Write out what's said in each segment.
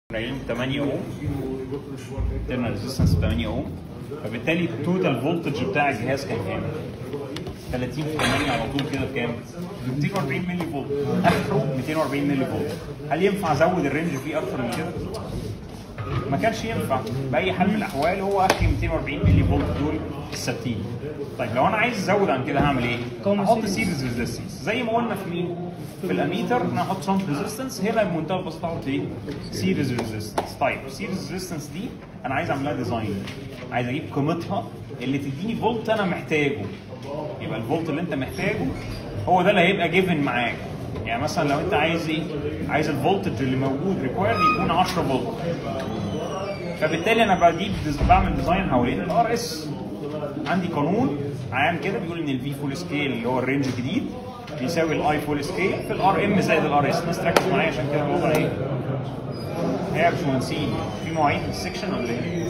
قايلين 8 اوم انترنال ريزيستنس 8 اوم فبالتالي التوتال فولتج بتاع الجهاز كان كام؟ 30 في 8 على طول كده بكام؟ 240 ملي فولت اخره 240 ملي فولت هل ينفع ازود الرينج فيه اكتر من كده؟ ما كانش ينفع باي حال من الاحوال هو اخري 240 ملي فولت دول الثابتين طيب لو انا عايز ازود عن كده هعمل ايه؟ هحط سيريز ريزيستنس زي ما قلنا في مين؟ في الاميتر انا هحط شنط ريزيستنس هنا بمنتهى البساطه احط ايه؟ سيريز ريزيستنس طيب سيريز ريزيستنس دي انا عايز اعملها ديزاين عايز اجيب قيمتها اللي تديني فولت انا محتاجه يبقى الفولت اللي انت محتاجه هو ده اللي هيبقى جيفن معاك يعني مثلا لو انت عايز ايه؟ عايز الفولتج اللي موجود ريكوايرد يكون 10 فولت فبالتالي انا بجيب بعمل ديزاين حوالين الار اس عندي قانون عام كده بيقول ان الفي فول سكيل اللي هو الرينج الجديد بيساوي الاي فول سكيل في الار ام زائد الار اس الناس تركز معايا عشان كده الوضع ايه؟ ايه يا باشمهندسين في مواعيد في السكشن ولا ايه؟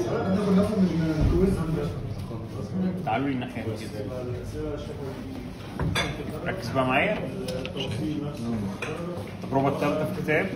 تعالوا لي الناحيه دي كده ركز بقى معايا التجربه الثالثه في الكتاب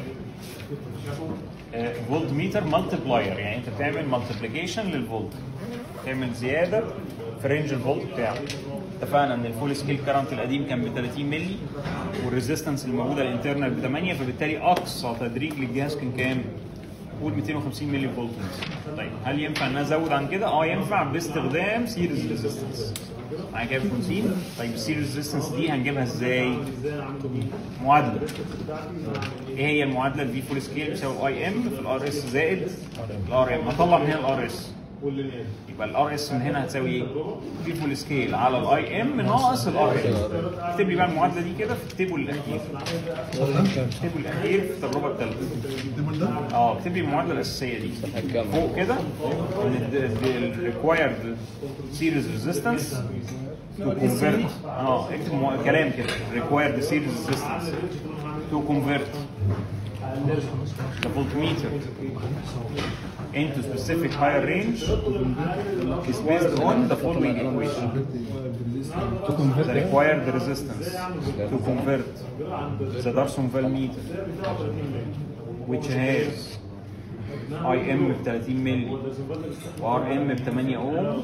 فولت ميتر مالتبلاير يعني انت بتعمل مالتيبليكيشن للفولت تعمل زياده في رينج الفولت بتاعك اتفقنا ان الفول سكيل كارنت القديم كان ب 30 مللي والريزيستنس الموجوده الانترنال ب 8 فبالتالي اقصى تدريج للجهاز كان كام؟ قول 250 مللي فولت طيب هل ينفع ان انا ازود عن كده؟ اه ينفع باستخدام سيريز ريزيستنس معايا كده 50 طيب السيريز ريزيستنس دي هنجيبها ازاي؟ معادله ايه هي المعادله الفي فول سكيل بيساوي الاي ام في الار اس زائد الار ام هطلع من هنا الار اس يبقى الار اس من هنا هتساوي ايه؟ في فول سكيل على الاي ام ناقص الار اس اكتب لي بقى المعادله دي كده في التيبل الاخير التيبل الاخير في التجربه الثالثه اه اكتب لي المعادله الاساسيه دي فوق كده الريكوايرد سيريز ريزيستنس تو كونفيرت اه اكتب مو- كلام كده required series resistance to convert the voltmeter into specific higher range is based on the following equation the required resistance to convert the Darson-Vail meter which has IM ب 30 مللي و RM ب 8 اوم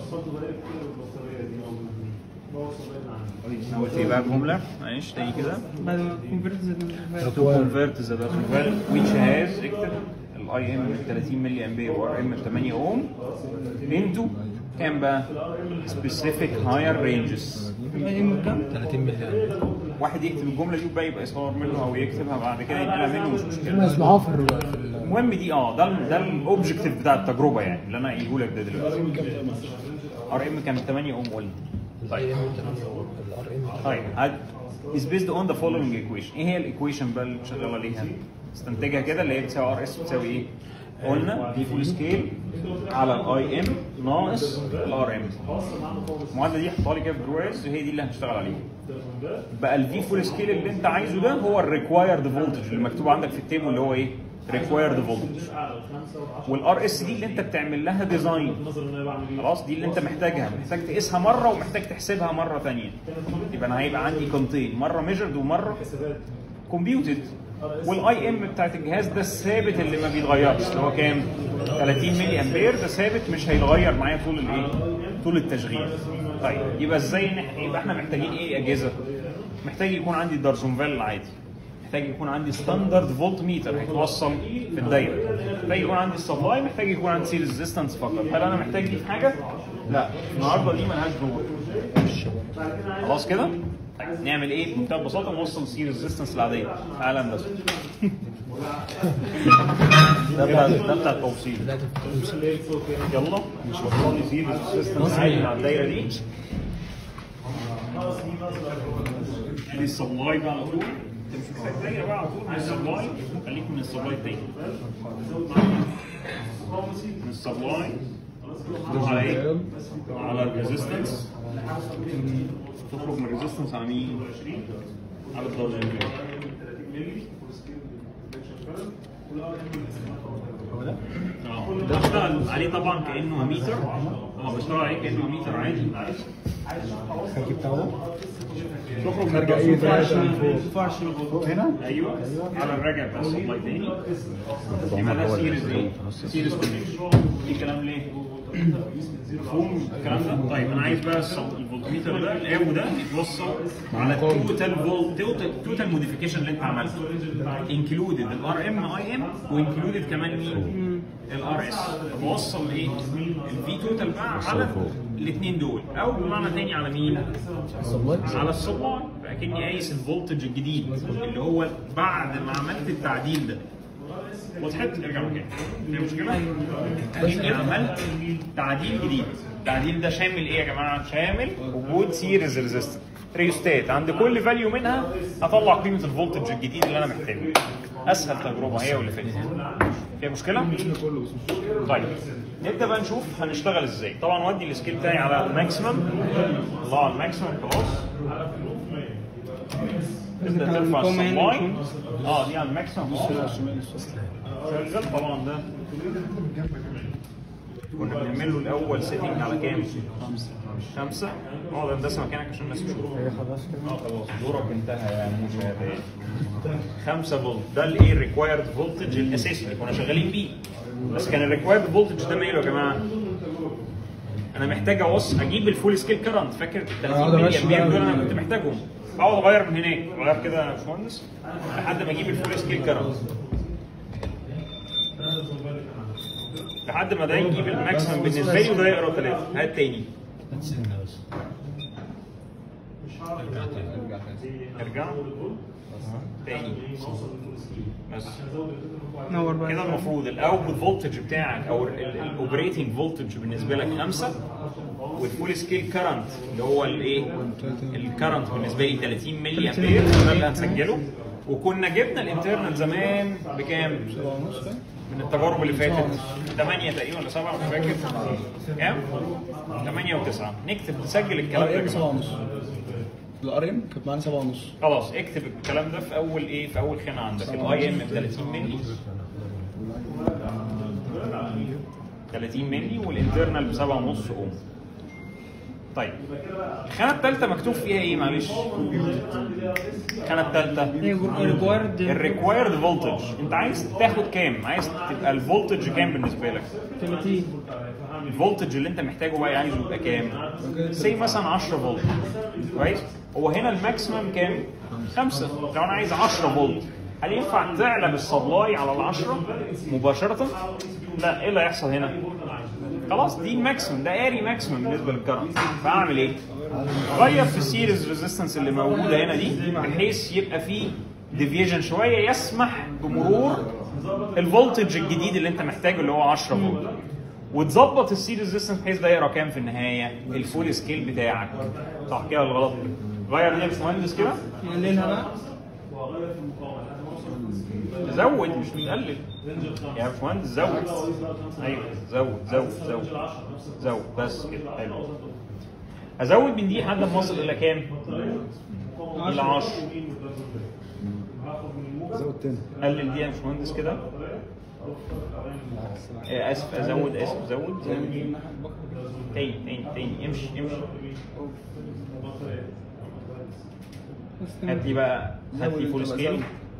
انا قلت ايه بقى الجمله؟ معلش تاني كده بعد ما كونفرت to convert the Darson-Vail which has اكتب الاي ام ب 30 ملي امبير وار ام ب 8 اوم into كام بقى؟ specific higher ranges ام كام؟ 30 ملي واحد يكتب الجمله دي وبقى يبقى يصور منه او يكتبها بعد كده ينقلها منه مش مشكله اسمعوها في ال- في ال- المهم دي اه ده ال- ده الاوبجكتيف بتاع التجربه يعني اللي انا قايله لك ده دلوقتي ار ام كان 8 اوم قلنا طيب الار ام طيب هاد is based on the following equation ايه هي الايكويشن بقى اللي شغال عليها استنتجها كده اللي هي بتساوي ار اس بتساوي ايه قلنا دي فول سكيل على الاي ام ناقص الار ام المعادله دي حطها لي كده في برواز هي دي اللي هنشتغل عليها بقى الفي فول سكيل اللي انت عايزه ده هو الريكوايرد فولتج اللي مكتوب عندك في التيبل اللي هو ايه ريكوايرد فولتج والار اس دي اللي انت بتعمل لها ديزاين خلاص دي اللي انت محتاجها محتاج تقيسها مره ومحتاج تحسبها مره ثانيه يبقى انا هيبقى عندي قيمتين مره ميجرد ومره كومبيوتد والاي ام بتاعت الجهاز ده الثابت اللي ما بيتغيرش اللي هو كام 30 ملي امبير ده ثابت مش هيتغير معايا طول الايه طول التشغيل طيب يبقى ازاي نح... يبقى احنا محتاجين ايه اجهزه محتاج يكون عندي الدارسونفال العادي محتاج يكون عندي ستاندرد فولت ميتر هيتوصل في الدايره محتاج يكون عندي السبلاي محتاج يكون عندي سيريز ريزيستنس فقط هل انا محتاج دي في حاجه لا النهارده دي ملهاش دور خلاص كده طيب نعمل ايه بمنتهى البساطه نوصل السيريز ريزيستنس العاديه تعالى هندسه ده بتاع ده بتاع التوصيل يلا مش وصل لي سيريز ريزيستنس عادي مع الدايره دي دي السبلاي بقى على طول انت مش محتاج دايره بقى على طول من السبلاي خليك من السبلاي تاني من السبلاي على ايه؟ على الريزيستنس تخرج من الريزيستنس على مين؟ على الدرجه هو ده؟ اه بيشتغل عليه طبعا كانه اميتر هو بيشتغل عليه كانه اميتر عادي الخارجي بتاعه تخرج خارج من اي التصوير. ثلاثة من فوق ينفعش فوق هنا ايوه على الراجع بتاع السبلاي تاني يبقى ده سيريز ايه؟ سيريز كونكشن في كلام ليه؟ مفهوم الكلام ده؟ طيب انا عايز بقى الصوت الفولتميتر ده الاو ده يتوصل على التوتال فولت توتال موديفيكيشن اللي انت عملته انكلودد الار ام اي ام وانكلودد كمان مين؟ الار اس بوصل ايه؟ الفي توتال بقى على الاثنين دول او بمعنى تاني على مين؟ على السبلاي فاكني قايس الفولتج الجديد اللي هو بعد ما عملت التعديل ده وضحت ارجع مكانك في مشكله؟ اني عملت تعديل جديد التعديل ده شامل ايه يا جماعه؟ شامل وجود سيريز ريزيستنس ريوستات عند كل فاليو منها اطلع قيمه الفولتج الجديد اللي انا محتاجه اسهل تجربه هي واللي فاتت فيها مشكله؟ طيب نبدا بقى نشوف هنشتغل ازاي طبعا ودي السكيل بتاعي على الماكسيمم الله على الماكسيمم خلاص تبدا ترفع المقاومة هنا السبلاي بتكون؟ اه دي على الماكسيمم اه شغال طبعا ده كنا بنعمل له الاول سيتنج على كام؟ خمسة اقعد هندسه مكانك عشان الناس تشوف خلاص كده اه خلاص دورك انتهى يا مشاهدات 5 فولت ده الايه الريكوايرد فولتج الاساسي اللي كنا شغالين بيه بس كان الريكوايرد فولتج ده ماله يا جماعه؟ انا محتاج اوصل اجيب الفول سكيل كرنت فاكر ال 30 أقعد ملي أمشي امبير بقى دول انا من- كنت محتاجهم اقعد اغير من هناك اغير كده يا باشمهندس لحد ما اجيب الفول سكيل كرنت لحد ما ده يجيب الماكسيمم بالنسبه لي وده يقرا ثلاثه هات تاني ارجع تاني بس نور بقى كده المفروض الاوتبوت فولتج بتاعك او الاوبريتنج فولتج بالنسبه لك 5 والفول سكيل كرنت اللي هو الايه الكرنت بالنسبه لي 30 ملي امبير ده اللي هنسجله وكنا جبنا الانترنال زمان بكام؟ من التجارب اللي فاتت 8 تقريبا ولا 7 مش فاكر كام؟ 8 و9 نكتب نسجل الكلام ار ده يا ام جماعة. 7 ونص الار ام كانت معانا 7 ونص خلاص اكتب الكلام ده في اول ايه في اول خانه عندك الاي ام ب 30 ملي 30 ملي والانترنال ب 7.5 اوم طيب الخانه الثالثه مكتوب فيها ايه معلش الخانه الثالثه هي ريكوايرد الريكوايرد فولتج انت عايز تاخد كام عايز تبقى الفولتج كام بالنسبه لك 30 الفولتج اللي انت محتاجه بقى عايزه يبقى كام؟ سي مثلا 10 فولت كويس؟ هو هنا الماكسيمم كام؟ 5 لو انا عايز 10 فولت هل ينفع تعلى بالسبلاي على ال 10 مباشرة؟ لا ايه اللي هيحصل هنا؟ خلاص دي الماكسيمم ده اري ماكسيمم بالنسبه للكرنت فاعمل ايه؟ غير في السيريز ريزيستنس اللي موجوده هنا دي بحيث يبقى في ديفيجن شويه يسمح بمرور الفولتج الجديد اللي انت محتاجه اللي هو 10 فولت وتظبط السيريز ريزيستنس بحيث ده يقرا كام في النهايه الفول سكيل بتاعك صح كده ولا غلط؟ غير دي يا باشمهندس كده نقللها بقى زود مش نقلل يا باشمهندس زود ايوه زود زود زود زود بس كده حلو ازود من دي لحد ما اوصل الى كام؟ الى 10 زود تاني قلل دي يا باشمهندس كده آه، اسف ازود اسف زود زود تاني تاني تاني امشي امشي هات لي بقى هات لي فول سكيل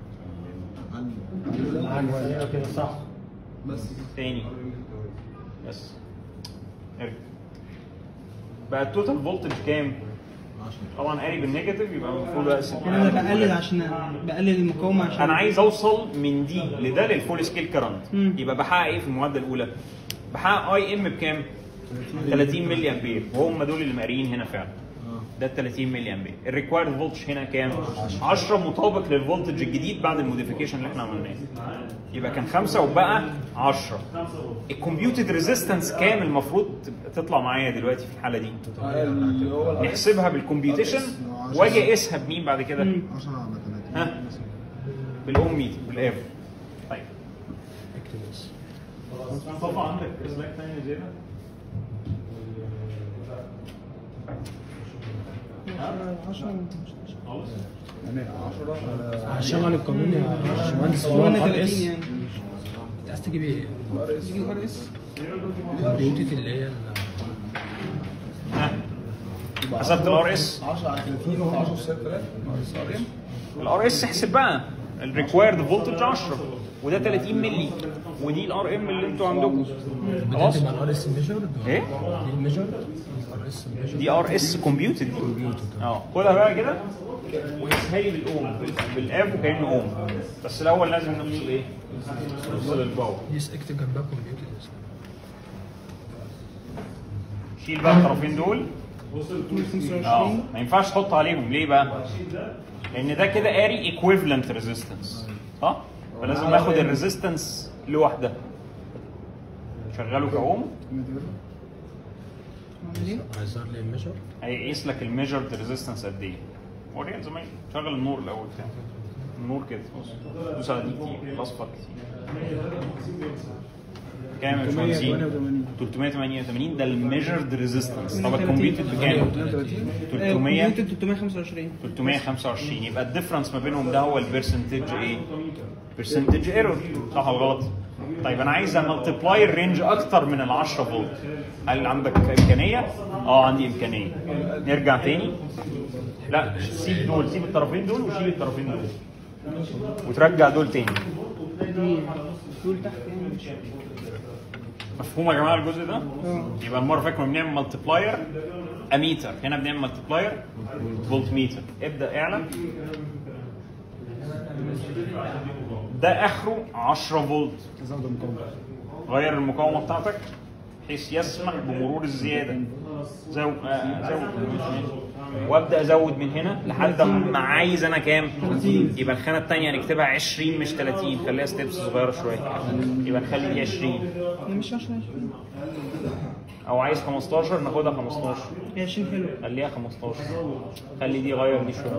كده صح تاني بس ارجع بقى التوتال فولتج كام؟ طبعا قاري بالنيجاتيف يبقى المفروض اقسم انا بقلل عشان بقلل المقاومه عشان انا عايز اوصل من دي لده للفول سكيل كرنت مم. يبقى بحقق ايه في المعادله الاولى؟ بحقق اي ام بكام؟ 30 ملي امبير وهم دول اللي مقاريين هنا فعلا ده ال 30 ملي امبير الريكوايرد فولتج هنا كام 10 مطابق للفولتج الجديد بعد الموديفيكيشن اللي احنا عملناه يبقى كان 5 وبقى 10 الكمبيوتد ريزيستنس كام المفروض تطلع معايا دلوقتي في الحاله دي اللي هو نحسبها بالكمبيوتيشن واجي اقيسها بمين بعد كده 10 على 30 ها بالاوم ميتر بالافر طيب مصطفى عندك سلاك ثانيه زياده 10 خالص هشغل القانون يا باشمهندس هو انا ار 30 اس يعني عايز تجيب ايه؟ الار اس دي ار اس كومبيوتد اللي هي ال- ها حسبت الار اس 10 على 30 و 10 6 3 ناقص ار ام الار اس احسب بقى الريكوايرد فولتج 10 وده 30 مللي ودي الار ام اللي انتوا عندكم خلاص بتدي مع الار اس ميجرد ايه؟ دي الميجرد الار اس ميجرد دي ار اس كومبيوتد اه خدها بقى كده وقيسها لي بالاوم بال- بالاب وكانه اوم بس الاول لازم نفصل ايه؟ نفصل الباور دي اكتب جنبها كومبيوتد شيل بقى الطرفين دول اه ما ينفعش تحط عليهم ليه بقى؟ لان ده كده قاري ايكويفالنت ريزيستنس صح؟ فلازم اخد الريزيستنس لوحدها شغله كاوم عامل ايه؟ هيظهر لي الميجر هيقيس لك الميجرد ريزيستنس قد ايه وريها زمان شغل النور الاول كده النور كده بص دوس على دي كتير الاصفر كتير كام يا باشمهندسين 388 388 ده الميجرد ريزيستنس طب الكمبيوتر بكام 32 300 كمبيوتر 325 325 يبقى الديفرنس ما بينهم ده هو البرسنتج ايه؟ برسنتج ايرور صح ولا غلط؟ طيب انا عايز املتبلاي الرينج اكتر من ال 10 فولت هل عندك امكانيه؟ اه عندي امكانيه نرجع تاني لا سيب دول سيب الطرفين دول وشيل الطرفين دول وترجع دول تاني دي دول تحت يعني مش مفهوم يا جماعه الجزء ده؟ اه يبقى المره اللي فاتت كنا بنعمل ملتبلاير اميتر هنا بنعمل ملتبلاير فولت ميتر ابدا اعلى ده اخره 10 فولت زود المقاومه غير المقاومه بتاعتك بحيث يسمح بمرور الزياده زود آه زود وابدا ازود من هنا لحد ما عايز انا كام؟ يبقى الخانه الثانيه نكتبها 20 مش 30 خليها ستيبس صغيره شويه يبقى نخلي دي 20 هي مش 10 او عايز 15 ناخدها 15 هي 20 حلو خليها 15 خلي دي غير دي شويه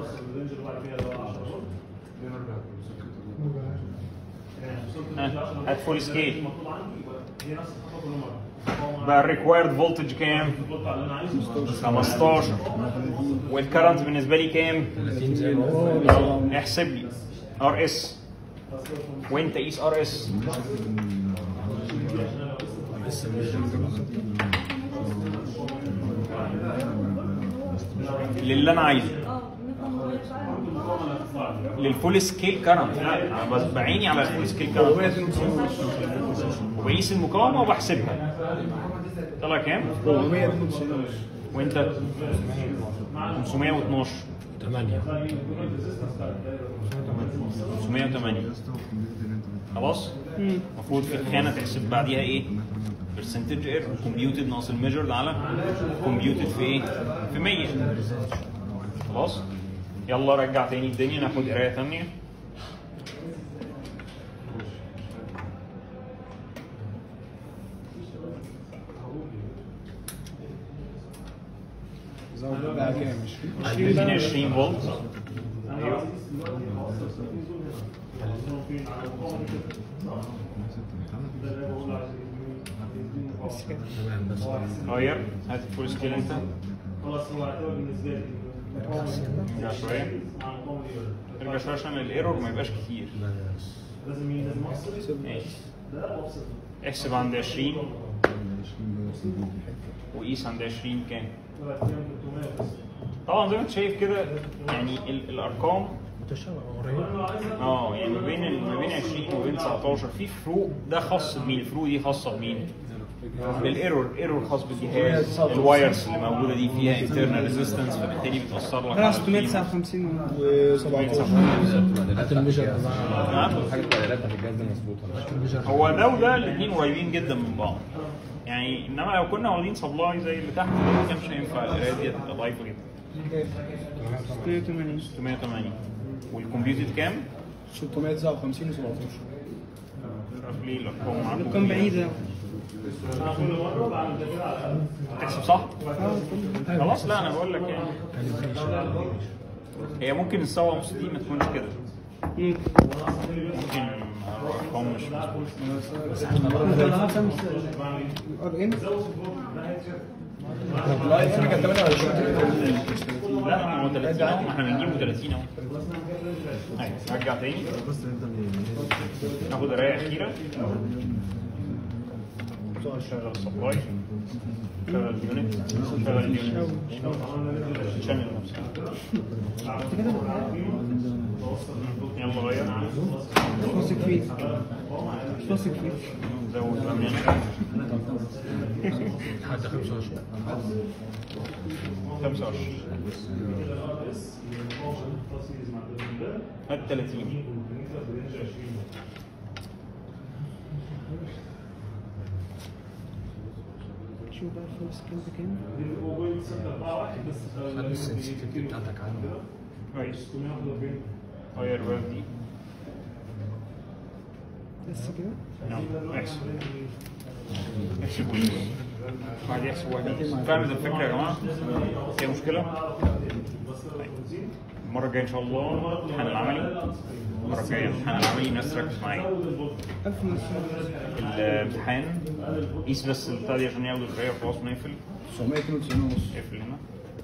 ها، هات فول سكيل بقى الريكوايرد فولتج كام؟ 15 والكرنت بالنسبه لي كام؟ 30 زي ما هو احسب لي ار اس وانت قيس ار اس اس ميجر للي انا عايزه للفول سكيل كرنت انا بس بعيني على الفول سكيل كرنت وبقيس المقاومه وبحسبها طلع كام؟ 492 ونص وانت 512 8 508 خلاص؟ المفروض في الخانه تحسب بعديها ايه؟ برسنتج ايرور كومبيوتد ناقص الميجرد على كومبيوتد في ايه؟ في 100 خلاص؟ يلا رجع تاني الدنيا ناخد قرايه ثانيه زود بقى كام 20 عايزين 20 فولت ايوه تمام بس غير هات الفول سكيل انت ارجع شويه ارجع شويه عشان الايرور ما يبقاش كتير ماشي احسب عند 20 وقيس عند 20 كام طبعا زي ما انت شايف كده يعني ال- الارقام متشابه قريب اه يعني ما بين ال- ما بين 20 وبين 19 في فروق ده خاص بمين الفروق دي خاصه بمين بالايرور ايرور خاص بالجهاز الوايرز اللي موجوده دي فيها انترنال ريزيستنس فبالتالي بتاثر لك ده على القيمة. 659 و17 هات الميجر بقى ها؟ حاجه تعديلاتها في الجهاز ده مظبوطه الميجر هو ده وده الاثنين قريبين جدا من بعض يعني انما لو كنا واخدين سبلاي زي اللي تحت ده ما كانش هينفع القرايه دي هتبقى ضعيفه جدا 680 680 والكمبيوتر كام؟ 659 و17 مش عارف ليه الارقام معاكم الارقام بعيده تحسب صح؟ خلاص لا انا بقول لك يعني هي ممكن السبعة ونص دي ما تكونش كده ممكن ممكن الارقام مش مظبوطه طلعها خمس ار ام لا الفيلم كان 28 لا ما هو 30 اهو ما احنا بنجيبه 30 اهو ايوه رجع تاني ناخد قرايه اخيره شغل السبلاي شغل اليونت شغل اليونت شامل نفسه يلا غير مش واثق فيك مش واثق فيك زود الأمنية لحد 25 25 هات 30 شوف بقى الفول سكيل بكام خد السنسيتيفيتي بتاعتك عنه كويس غير بقى دي بس كده نعم احسب احسب ويز بعد يحسب واحد فاهم الفكرة يا جماعة؟ في مشكلة؟ طيب. المرة الجاية إن شاء الله الامتحان العملي المرة الجاية الامتحان العملي الناس تركز معايا ألف مصر الامتحان قيس بس البتاع دي عشان ياخدوا القراية خلاص ونقفل 992 ونص اقفل هنا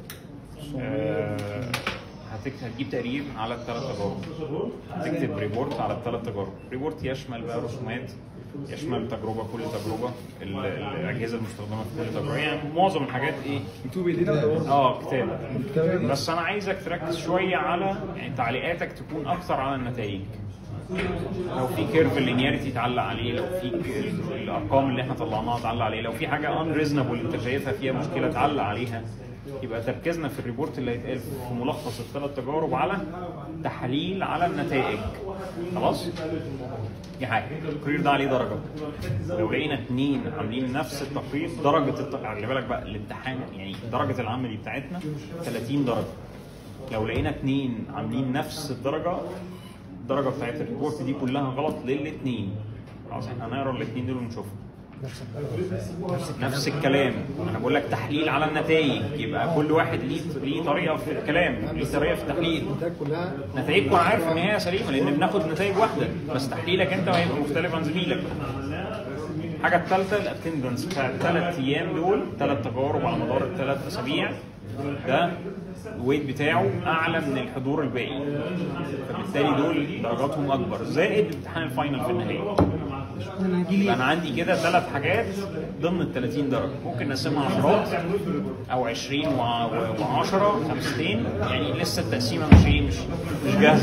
آه، هتكتب هتجيب تقرير على الثلاث تجارب هتكتب ريبورت على الثلاث تجارب ريبورت يشمل بقى رسومات يشمل تجربه كل تجربه ال- الاجهزه المستخدمه في كل تجربه يعني معظم الحاجات ايه مكتوب بايدينا ولا ورق؟ اه كتاب كتاب. بس انا عايزك تركز شويه على يعني تعليقاتك تكون اكثر على النتائج لو في كيرف اللينياريتي تعلق عليه لو في ك- الارقام اللي احنا طلعناها تعلق عليه لو في حاجه ان ريزونبل انت شايفها فيها مشكله تعلق عليها يبقى تركيزنا في الريبورت اللي هيتقال في ملخص الثلاث تجارب على تحليل على النتائج خلاص دي حاجه التقرير ده عليه درجه لو لقينا اثنين عاملين نفس التقرير درجه الت... خلي بالك بقى الامتحان يعني درجه العملي بتاعتنا 30 درجه لو لقينا اثنين عاملين نفس الدرجه الدرجه بتاعت الريبورت دي كلها غلط للاثنين خلاص احنا هنقرا الاثنين دول ونشوفهم نفس الكلام انا بقول لك تحليل على النتائج يبقى كل واحد ليه ليه طريقه في الكلام ليه طريقه في التحليل كلها نتائجكم انا عارف ان هي سليمه لان بناخد نتائج واحده بس تحليلك انت هيبقى مختلف عن زميلك الحاجه الثالثه الاتندنس بتاع الثلاث ايام دول ثلاث تجارب على مدار الثلاث اسابيع ده الويت بتاعه اعلى من الحضور الباقي فبالتالي دول درجاتهم اكبر زائد امتحان الفاينل في النهايه انا هجيلي يبقى انا عندي كده ثلاث حاجات ضمن ال 30 درجه ممكن نقسمها عشرات او 20 و10 خمستين يعني لسه التقسيمه مش ايه مش مش جاهزه